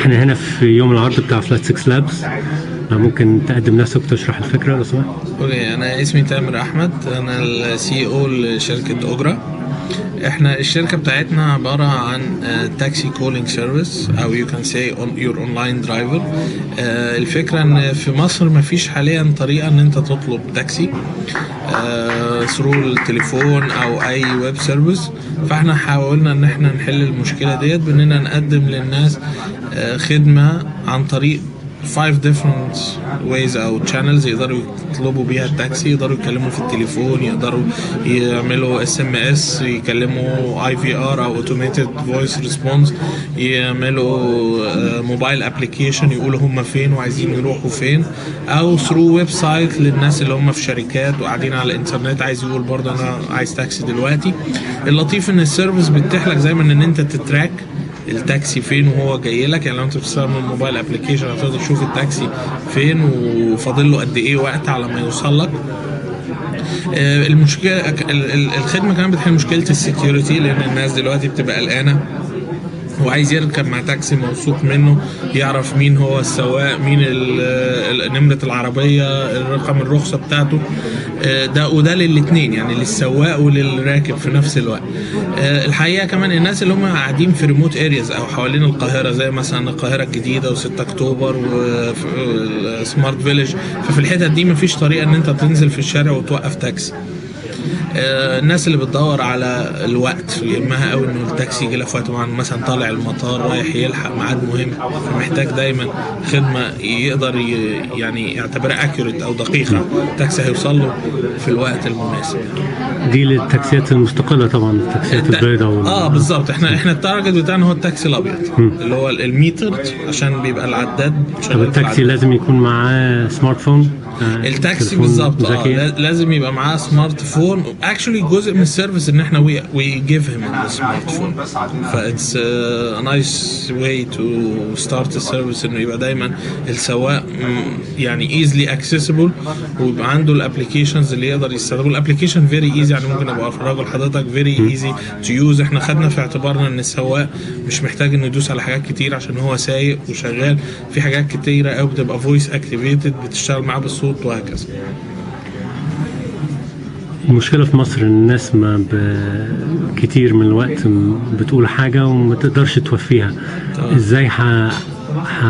احنا هنا في يوم العرض بتاع فلات 6 لابس ممكن تقدم نفسك وتشرح الفكره لو سمحت اوكي انا اسمي تامر احمد انا السي او لشركه اوجرا احنا الشركه بتاعتنا عباره عن تاكسي كولينج سيرفيس او يو كان سي يور اونلاين درايفر الفكره ان في مصر ما فيش حاليا طريقه ان انت تطلب تاكسي ثرو التليفون او اي ويب سيرفيس فاحنا حاولنا ان احنا نحل المشكله ديت باننا نقدم للناس آه، خدمه عن طريق five different ways او channels يقدروا يطلبوا بيها التاكسي يقدروا يتكلموا في التليفون يقدروا يعملوا اس ام اس يكلموا اي في ار او اوتوميتد فويس ريسبونس يعملوا موبايل ابلكيشن يقولوا هم فين وعايزين يروحوا فين او ثرو ويب سايت للناس اللي هم في شركات وقاعدين على الانترنت عايز يقول برضه انا عايز تاكسي دلوقتي اللطيف ان السيرفيس بتتيح لك دايما ان انت تتراك التاكسي فين وهو جاي لك يعني لو انت بتستخدم الموبايل ابلكيشن هتقدر تشوف التاكسي فين وفاضل له قد ايه وقت على ما يوصل لك آه، المشكله ال- ال- الخدمه كمان بتحل مشكله السكيورتي لان الناس دلوقتي بتبقى قلقانه وعايز يركب مع تاكسي موثوق منه يعرف مين هو السواق مين ال- ال- نمرة العربية الرقم الرخصة بتاعته آه، ده وده للاتنين يعني للسواق وللراكب في نفس الوقت آه، الحقيقة كمان الناس اللي هم قاعدين في ريموت ارياز او حوالين القاهرة زي مثلا القاهرة الجديدة و6 اكتوبر وسمارت فيليج ففي الحتت دي مفيش طريقة ان انت تنزل في الشارع وتوقف تاكسي آه، الناس اللي بتدور على الوقت يهمها قوي انه التاكسي يجي لها في وقت معين مثلا طالع المطار رايح يلحق ميعاد مهم فمحتاج دايما خدمه يقدر ي- يعني يعتبرها اكيوريت او دقيقه التاكسي هيوصل له في الوقت المناسب دي للتاكسيات المستقله طبعا التاكسيات ده- البيضاء وال- اه بالظبط احنا احنا التارجت بتاعنا هو التاكسي الابيض اللي هو الميتر عشان بيبقى العداد طب شغال في التاكسي العداد. لازم يكون معاه سمارت فون آه، التاكسي تليفون بالظبط اه ذكي. لا- لازم يبقى معاه سمارت فون اكشولي جزء من السيرفيس ان احنا وي وي جيف هيم السمارت فون فاتس نايس واي تو ستارت السيرفيس انه يبقى دايما السواق مم، يعني ايزلي اكسسبل ويبقى عنده الابلكيشنز اللي يقدر يستخدمه الابلكيشن فيري ايزي يعني ممكن ابقى افرجه لحضرتك فيري ايزي تو يوز احنا خدنا في اعتبارنا ان السواق مش محتاج انه يدوس على حاجات كتير عشان هو سايق وشغال في حاجات كتيره قوي بتبقى فويس اكتيفيتد بتشتغل معاه بالصوت وهكذا المشكله في مصر ان الناس ما ب... كتير من الوقت م- بتقول حاجه وما تقدرش توفيها ازاي ح... ح...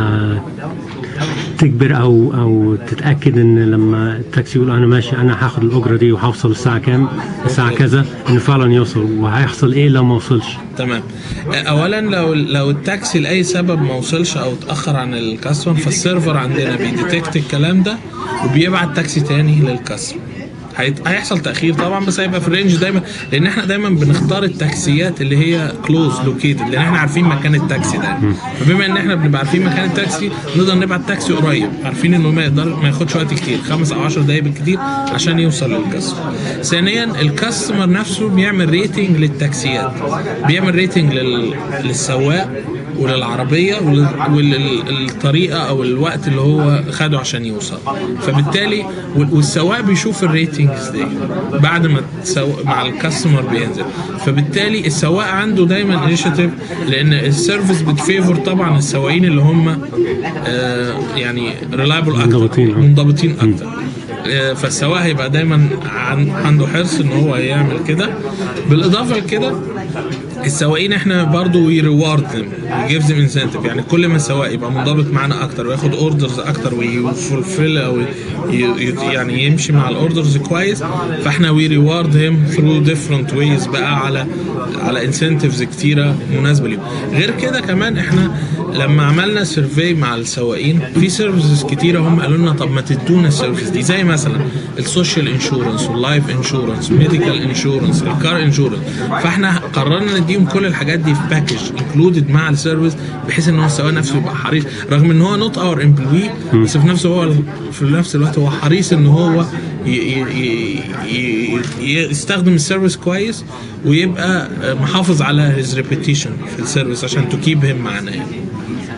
تجبر او او تتاكد ان لما التاكسي يقول انا ماشي انا هاخد الاجره دي وهوصل الساعه كام الساعه كذا انه فعلا يوصل وهيحصل ايه لو ما وصلش تمام اولا لو لو التاكسي لاي سبب ما وصلش او اتاخر عن الكاستمر فالسيرفر عندنا بيديتكت الكلام ده وبيبعت تاكسي تاني للكاستمر هيت- هيحصل تاخير طبعا بس هيبقى في الرينج دايما لان احنا دايما بنختار التاكسيات اللي هي كلوز لوكيتد لان احنا عارفين مكان التاكسي ده فبما ان احنا بنبقى عارفين مكان التاكسي نقدر نبعت تاكسي قريب عارفين انه ما يقدر ما ياخدش وقت كتير خمس او 10 دقايق بالكتير عشان يوصل للكاستمر ثانيا الكاستمر نفسه بيعمل ريتنج للتاكسيات بيعمل ريتنج لل... للسواق وللعربيه وللطريقه او الوقت اللي هو خده عشان يوصل فبالتالي وال- والسواق بيشوف الريتنجز دي بعد ما السواق مع الكاستمر بينزل فبالتالي السواق عنده دايما انيشيتيف لان السيرفيس بتفيفور طبعا السواقين اللي هم آه يعني ريلايبل اكتر منضبطين. منضبطين اكتر آه، فالسواق هيبقى دايما عن عنده حرص ان هو يعمل كده بالاضافه لكده السواقين احنا برضو وي ريوارد ذم جيف ذم انسنتيف يعني كل ما السواق يبقى منضبط معانا اكتر وياخد اوردرز اكتر ويفولفل او ي- ي- يعني يمشي مع الاوردرز كويس فاحنا وي ريوارد هيم ثرو ديفرنت ويز بقى على على انسنتيفز كتيره مناسبه ليهم غير كده كمان احنا لما عملنا سيرفي مع السواقين في سيرفيسز كتيره هم قالوا لنا طب ما تدونا السيرفيس دي زي مثلا السوشيال انشورنس واللايف انشورنس ميديكال انشورنس الكار انشورنس فاحنا قررنا نديهم كل الحاجات دي في باكج انكلودد مع السيرفيس بحيث ان هو السواق نفسه يبقى حريص رغم ان هو نوت اور امبلوي بس في نفس هو في نفس الوقت هو حريص ان هو ي- ي- ي- ي- يستخدم السيرفيس كويس ويبقى محافظ على هيز ريبيتيشن في السيرفيس عشان تو كيب هيم معانا يعني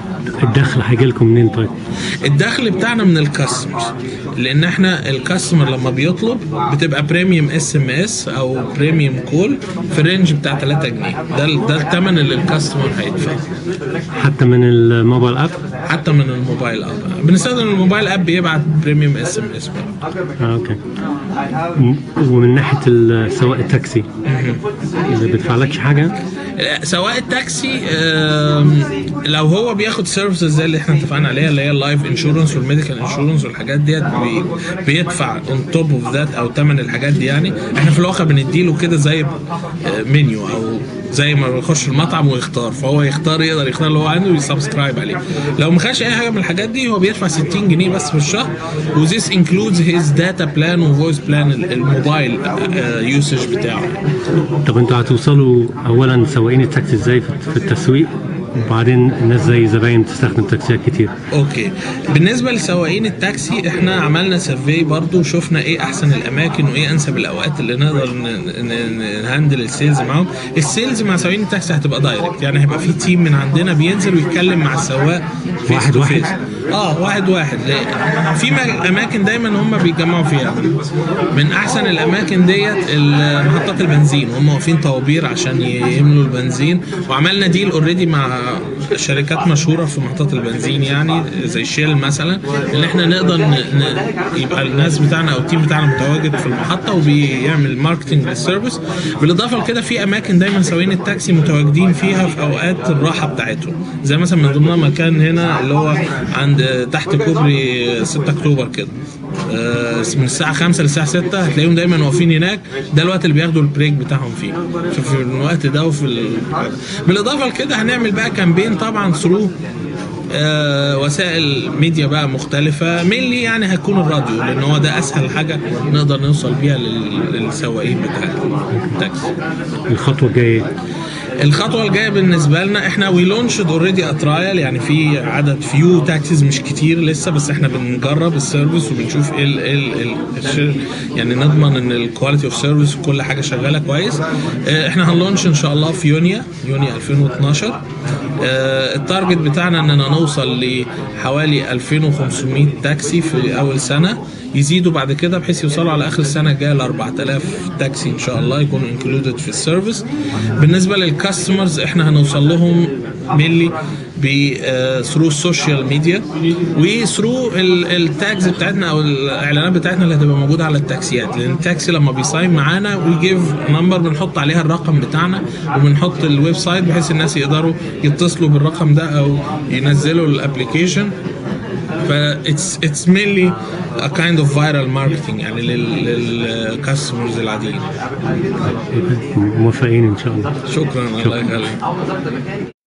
الدخل هيجي لكم منين طيب؟ الدخل بتاعنا من الكاستمرز لان احنا الكاستمر لما بيطلب بتبقى بريميوم اس ام اس او بريميوم كول في الرينج بتاع 3 جنيه ده ال- ده الثمن اللي الكاستمر هيدفعه حتى من الموبايل اب؟ حتى من الموبايل اب بنستخدم الموبايل اب بيبعت بريميوم اس ام اس آه اوكي م- ومن ناحيه ال- سواق التاكسي ما بيدفعلكش حاجه؟ سواء التاكسي آم، لو هو بياخد سيرفيسز زي اللي احنا اتفقنا عليها اللي هي اللايف انشورنس والميديكال انشورنس والحاجات ديت بي- بيدفع اون توب اوف ذات او ثمن الحاجات دي يعني احنا في الواقع بنديله كده زي منيو او زي ما بيخش المطعم ويختار فهو يختار يقدر يختار اللي هو عنده ويسبسكرايب عليه لو ما خدش اي حاجه من الحاجات دي هو بيدفع 60 جنيه بس في الشهر وذيس انكلودز هيز داتا بلان وفويس بلان الموبايل يوسج بتاعه طب انتوا هتوصلوا اولا سواقين التاكسي ازاي في في التسويق وبعدين الناس زي زباين تستخدم تاكسيات كتير اوكي بالنسبه لسواقين التاكسي احنا عملنا سيرفي برضو وشفنا ايه احسن الاماكن وايه انسب الاوقات اللي نقدر ن- ن- نهندل السيلز معاهم السيلز مع سواقين التاكسي هتبقى دايركت يعني هيبقى في تيم من عندنا بينزل ويتكلم مع السواق فيس واحد تو واحد؟ فيس اه واحد واحد ليه؟ في م- اماكن دايما هم بيتجمعوا فيها من احسن الاماكن ديت ال- محطات البنزين هم واقفين طوابير عشان يملوا البنزين وعملنا ديل اوريدي مع شركات مشهوره في محطات البنزين يعني زي شيل مثلا اللي احنا نقدر ن... ن... يبقى الناس بتاعنا او التيم بتاعنا متواجد في المحطه وبيعمل ماركتنج للسيرفيس بالاضافه لكده في اماكن دايما سواقين التاكسي متواجدين فيها في اوقات الراحه بتاعتهم زي مثلا من ضمنها مكان هنا اللي هو عند تحت كوبري 6 اكتوبر كده آه، من الساعة 5 للساعة 6 هتلاقيهم دايما واقفين هناك ده الوقت اللي بياخدوا البريك بتاعهم فيه في في الوقت ده وفي ال... بالإضافة لكده هنعمل بقى كامبين طبعا ثرو آه وسائل ميديا بقى مختلفة مينلي يعني هيكون الراديو لأن هو ده أسهل حاجة نقدر نوصل بيها لل- للسواقين بتاع التاكسي الخطوه الجايه الخطوه الجايه بالنسبه لنا احنا وي لونشد اوريدي اترايل يعني في عدد فيو تاكسيز مش كتير لسه بس احنا بنجرب السيرفيس وبنشوف ايه ال ال ال الش- يعني نضمن ان الكواليتي اوف سيرفيس وكل حاجه شغاله كويس اه، احنا هنلونش ان شاء الله في يونيو يونيو 2012 اه، التارجت بتاعنا اننا نوصل لحوالي 2500 تاكسي في اول سنه يزيدوا بعد كده بحيث يوصلوا على اخر السنه الجايه ل 4000 تاكسي ان شاء الله يكونوا انكلودد في السيرفيس بالنسبه للكاستمرز احنا هنوصل لهم مينلي ب ثرو السوشيال ميديا وثرو التاجز بتاعتنا او الاعلانات بتاعتنا اللي هتبقى موجوده على التاكسيات لان التاكسي لما بيصاين معانا وي جيف نمبر بنحط عليها الرقم بتاعنا وبنحط الويب سايت بحيث الناس يقدروا يتصلوا بالرقم ده او ينزلوا الابلكيشن ف it's it's mainly a kind of viral marketing يعني لل للكاستمرز العاديين موافقين ان شاء الله شكرا الله يخليك